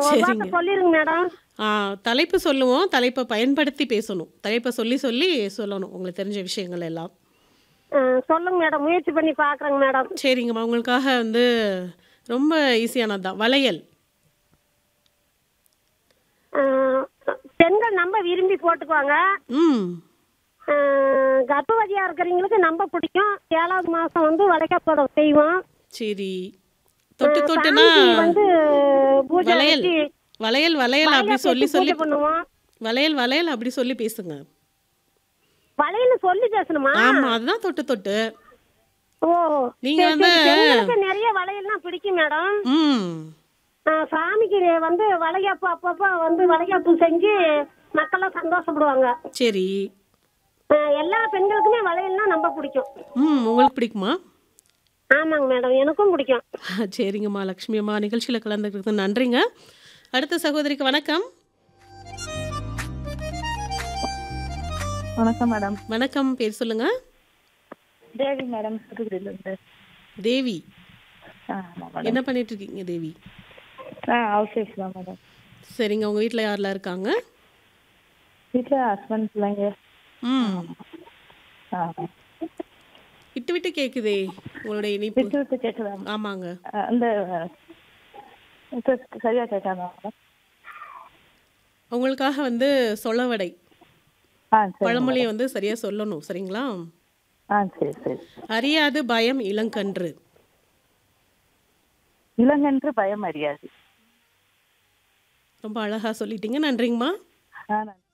ஒரு வார்த்தை சரிங்க. சொல்லிருங்க மேடம் ஆ தலைப்பு சொல்லுவோம் தலைப்பை பயன்படுத்தி பேசணும் தலைப்பை சொல்லி சொல்லி சொல்லணும் உங்களுக்கு தெரிஞ்ச விஷயங்கள் எல்லாம் ஆ, சொல்லுங்க மேடம் முயற்சி பண்ணி பார்க்குறேங்க மேடம் சரிங்கம்மா உங்களுக்காக வந்து ரொம்ப ஈஸியானது தான் வளையல் ஆ, பெண்கள் நம்ம விரும்பி போட்டுக்குவாங்க ம் ஆ, கர்ப்பவதியா இருக்கிறவங்களுக்கு நம்ம பிடிக்கும் ஏழாவது மாசம் வந்து வளைகாப்போட செய்வோம் சரி தொட்டு தொட்டுனா சாமிக்கு வந்து பூஜை வளையல் வச்சு வளையல் வளையல் அப்படி வளையல் சொல்லி வச்சு சொல்லி பூஜை பண்ணுவோம் வளையல் வளையல் அப்படி சொல்லி பேசுங்க வளையல் சொல்லி பேசணுமா ஆமா அதுதான் தொட்டு தொட்டு ஓ நீங்க சரி, வந்து- சரி. பெண்களுக்கு நிறைய வளையல்லாம் பிடிக்கும் மேடம் ம் ஆ, சாமிக்கு வந்து வளைகாப்பு அப்பப்போ வந்து வளைகாப்பு செஞ்சு மக்கள்லாம் சந்தோஷப்படுவாங்க சரி ஆ, எல்லா பெண்களுக்குமே வளையல்னா ரொம்ப பிடிக்கும் ம் உங்களுக்கு பிடிக்குமா ஆமாங்க மேடம் எனக்கும் பிடிக்கும் சரிங்கம்மா லக்ஷ்மி அம்மா நிகழ்ச்சியில் கலந்துக்கிறது நன்றிங்க அடுத்த சகோதரிக்கு வணக்கம் வணக்கம் மேடம் வணக்கம் பேர் சொல்லுங்க தேவி மேடம் புதுக்குடியிலேருந்து தேவி ஆ ஆமாம் மேடம் என்ன பண்ணிட்டு இருக்கீங்க தேவி ஆ ஹவுஸ் ஒய்ஃப் தான் மேடம் சரிங்க உங்க வீட்டில் யாரெல்லாம் இருக்காங்க வீட்டில் ஹஸ்பண்ட் பிள்ளைங்க ம் ஆ விட்டு விட்டு கேக்குதே உங்களுடைய இனிப்பு விட்டு விட்டு கேட்குதா ஆமாங்க அந்த இப்போ சரியாக கேட்காதா மேடம் உங்களுக்காக வந்து சொலவடை ஆ சரி பழமொழியை வந்து சரியா சொல்லணும் சரிங்களா ஆ சரி சரி அறியாது பயம் இளங்கன்று இளங்கன்று பயம் அறியாது ரொம்ப அழகா சொல்லிட்டீங்க நன்றிங்கம்மா ஆ நன்றி